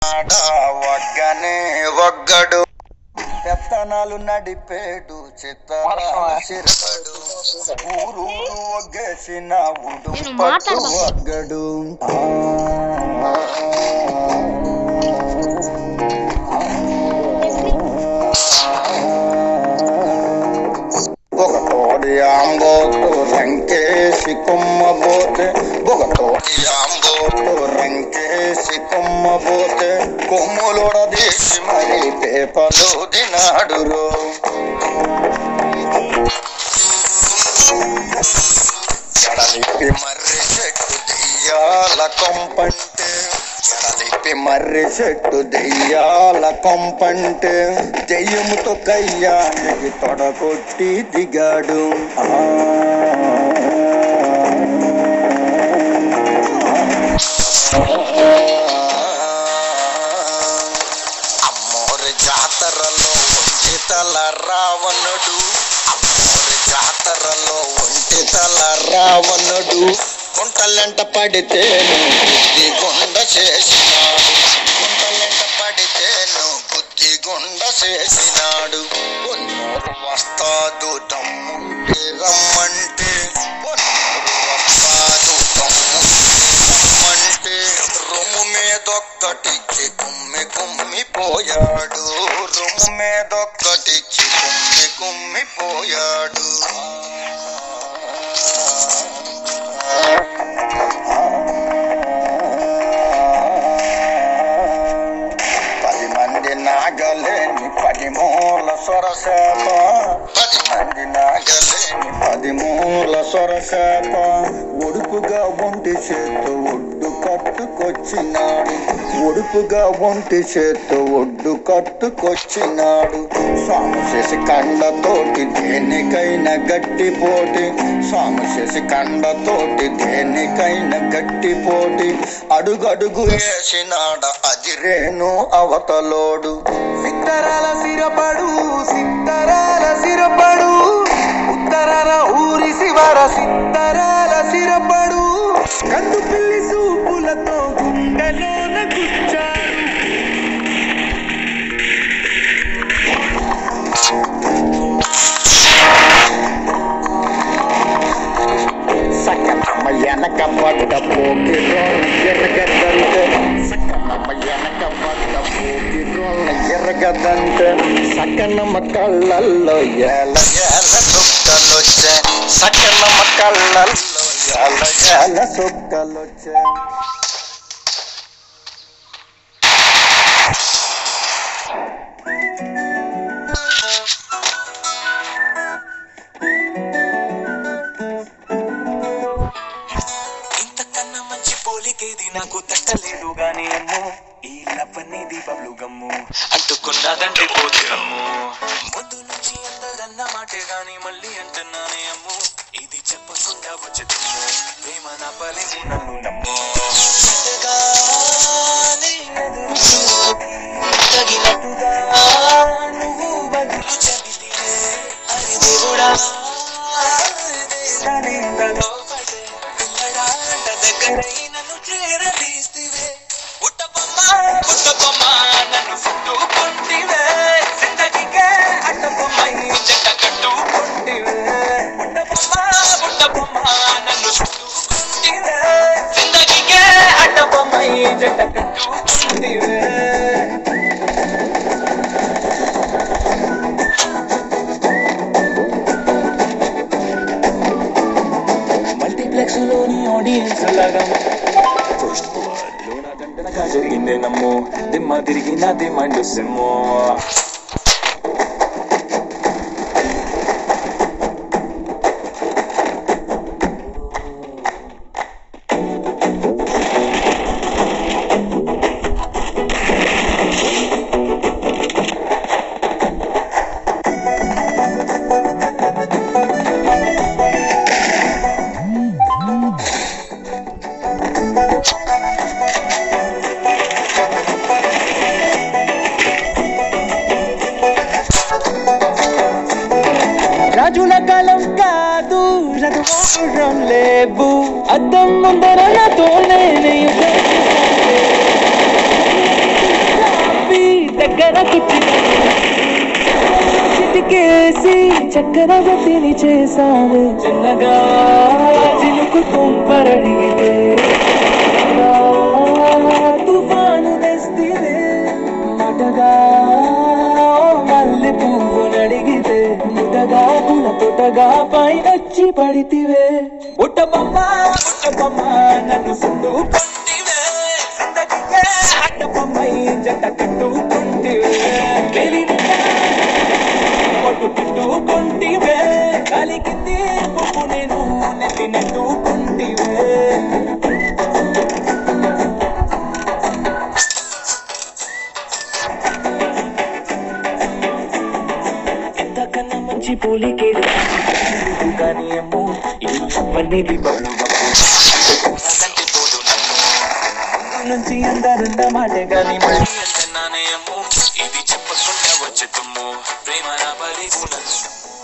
ఆడ ఒగ్గనే ఒగ్గడు పెత్తనాలు నడిపేడు చిత్తరాల శిరడు ఊరు ఒగ్గేసిన ఉడు నేను పట్టు మాట్లాడతా. ఒగ్గడు ఒక తోడి ఆంబోతు రంకేసి కుమ్మబోతే ఒక తోడి ఆంబోతు రంకేసి కుమ్మబోతే కొమ్ములొడదీసి మరి పేపలు దినాడురో ఎడలిపి మర్రి చెట్టు దెయ్యాల కొంపంటే ఎడలిపి మర్రి చెట్టు దెయ్యాల కొంపంటే దెయ్యముతో కయ్యానికి తొడగొట్టి దిగాడు ఆ. అమ్మోరి జాతరలో ఒంటితల రావణుడు అమ్మోరి జాతరలో ఒంటితల రావణుడు కుంటలెంట పడితేను బుద్ధి గుండ చేసినాడు కుంటలెంట పడితేను బుద్ధి గుండ చేసినాడు పొన్నూరు వస్తాదు దమ్ముంటే రమ్మంటే పొన్నూరు వస్తాదు దమ్ముంటే రమ్మంటే రొమ్ము మీదొక్కటిచ్చి కుమ్మి కుమ్మి పోయాడు రొమ్ము మీదొక్కటిచ్చి కుమ్మి కుమ్మి పోయాడు పది మంది నాగలేని పది మూల సొరసేప పది మంది నాగలేని పది మూల సొరసేప ఒడుపుగా ఒంటి చేత్తో ఒడ్డు కట్టుకొచ్చినాడు ఒడుపుగా ఒంటి చేత్తో ఒడ్డు కట్టుకొచ్చినాడు స్వామి చేసి కండతోటి దేనికైనా గట్టి పోటీ స్వామి చేసి కండతోటి దేనికైనా గట్టి పోటీ అడుగడుగు వేసినాడ అది రేణు అవతలోడు సిత్తరాల సిరపడు సిత్తరాల సిరపడు ఉత్తరాల ఊరి శివర సిత్తరాల సిరపడు కందు పిల్లి సూపులతో గుండెలోన గుచ్చాడు సకనమ్మ వెనక పడ్డ పోకిరోళ్ళ ఎరగదంటే సకనమ్మ వెనక పడ్డ పోకిరోళ్ళ ఎరగదంటే సకనమ్మ కళ్ళల్లో ఏల ఏల సుక్కలొచ్చే సకనమ్మ కళ్ళల్లో ఏల ఏల సుక్కలొచ్చే ఇంతకన్నా మంచి పోలికేది నాకు తట్టలేదు గాని అమ్ము ఈ లవ్వనేది బబ్లు గమ్ము అంటుకున్నదంటే పోతే అమ్ము ముందు నుంచి అందదన్న మాటే గాని మళ్ళీ అంటున్నానే అమ్ము ఇది చెప్పకుండా వచ్చేదిమ్ము ప్రేమ నా పలేము నన్ను నమ్ము చెడ్డగానే ఎదురు చూపి, తగినట్టుగా నువ్వు బదులు చెబితే అరి దేవుడా దేశానింతలో పడే పిల్లడాంట దగ్గరై నన్ను చేరదీస్తివే పుట్టబొమ్మ పుట్టబొమ్మ నన్ను చుట్టుకుంటివే జిందగీకే అడ్డబొమ్మై జంట కట్టుకుంటివే పుట్టబొమ్మ పుట్టబొమ్మ నన్ను చుట్టుకుంటివే జిందగీకే అడ్డబొమ్మై జంట కట్టుకుంటివే మల్టీప్లెక్స్ లోని ఆడియన్స్ లాగా ఫస్ట్ లో నా గంటనగా జరిగిందే నమ్ము దిమ్మ తిరిగి నా దిమ్మండు సిమ్ము రాజుల కాలం కాదు రఘువాపురం లేవు అద్దం ముందర నాతో నేనే యుద్ధం చేస్తాను. దగ్గరకొచ్చి చిటికేసి చక్రవర్తిని చేసావే చిన్నగా చినుకు తుంపరడిగితే తుఫాను తెస్తివే మటగా మల్లె పువ్వు నడిగితే ముటగా పుల తొటగా పైనొచ్చి పడితివే బుట్ట బొమ్మ బుట్ట బొమ్మ నన్ను సుండు కొంటివే జిందగీకే అడ్డ బొమ్మై జంట కట్టుకుంటివే వెలి కొట్టు తిట్టుకుంటివే కలిగింది పువ్వు నేను నెత్తి నెట్టుకుంటివే ఎంతకన్నా మంచి పోలికేడు కానీ ఏమో ఇవన్నీ నుంచి అందరున్న మాటే కానీ మళ్ళీ అంటున్నానే ఏమో ఇది చెప్పకుండా వచ్చే తుమ్ము ప్రేమ నా బలి ఉన్నది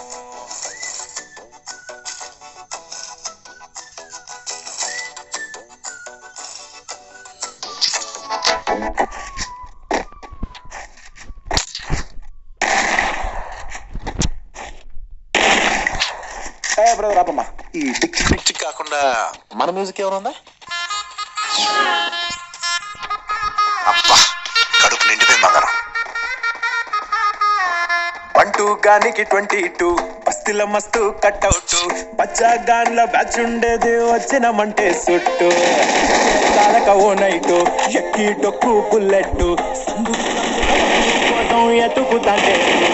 ఏ బ్రదర్ ఆపమ్మా ఈ డిక్ డిక్ డిక్ కాకుండా మన మ్యూజిక్ ఏమైనా ఉందా అబ్బా కడుపు నిండిపోయింది బంగారం వన్ టూ గానికి ట్వంటీ టూ బస్తిల మస్తు కట్అవుట్ బచ్చా గాన్ల బ్యాచ్ ఉండేది వచ్చినమంటే సుట్టు తాలక ఓ నైటు ఎక్కి డొక్కు బుల్లెట్ కోసం ఎతుకుతాంటే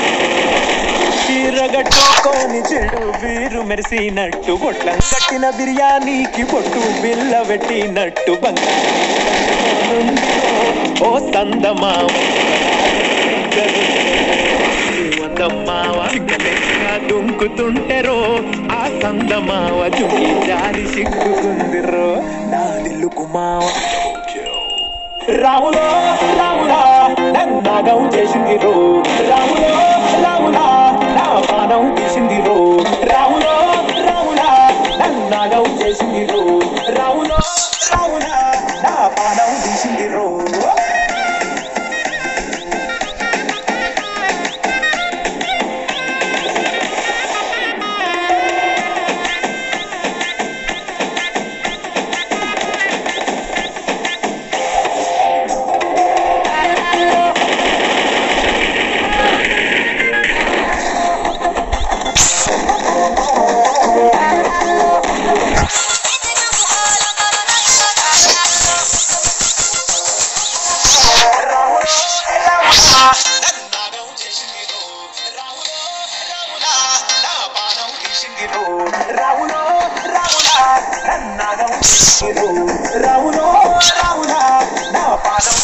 చీరగట్టుకొని చెడు వీరు మెరిసినట్టు బొట్లం కట్టిన బిర్యానీకి పొట్టు బిల్ల పెట్టినట్టు బంగారు ఓ సందమా వందమ్మావ దుంకుతుంటెరో ఆ సందమావ జుమి జారి సిక్కుకుందిరో నా దిల్లుకు మావ రాములో రాములా నన్నాగం చేసింది రో రాములో రాములా నా పానం తీసింది రో రాములో రాములా నన్నాగం చేసింది రో రాములో రాములా నా పానం తీసింది రో రావులో రావులా నన్నాగం రావులో రావులా నా పాదం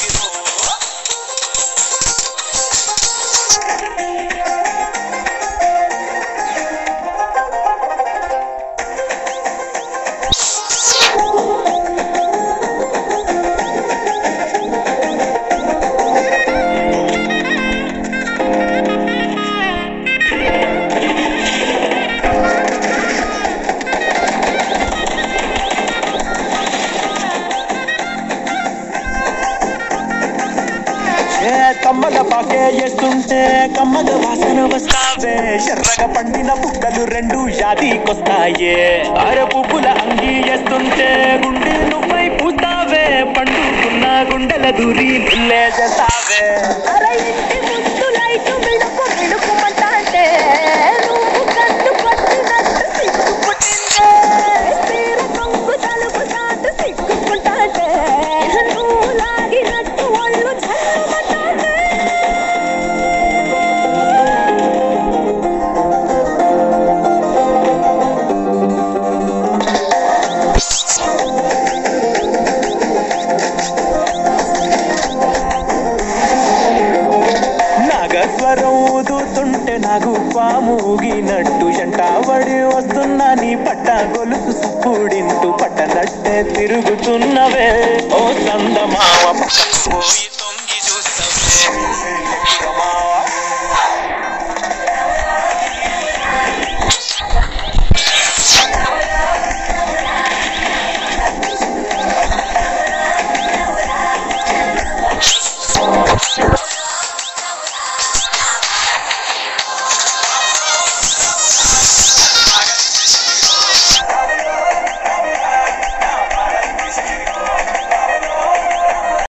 ఏ కమ్మల పాకే వేస్తుంటే కమ్మల వాసన వస్తావే ఎర్రగా పండిన బుక్కలు రెండు యాదికొస్తాయే అర పువ్వుల అంగి వేస్తుంటే గుండె నువ్వై పూస్తావే పండుకున్న గుండెల దూరి నుల్లే చేస్తావే అరే ఇంటి ముందు లైటు మిడుకు మిడుకుమంటాంటే నువ్వు కన్ను పట్టినట్టు సిగ్గుపుట్టిందే తీర కొంగు తలుపు చాటు సిగ్గుకుంటాంటే నువ్వు లాగినట్టు ఒళ్ళు చల్లమంటాంటే నాగస్వరం ఊదుతుంటే నాకు పాము ఊగినట్టు ఎంటావడి వస్తున్నా నీ పట్ట గొలుసు సుప్పుడింటూ పట్టనట్టే తిరుగుతున్నవే ఓ సందమావ పక్కకు పోయి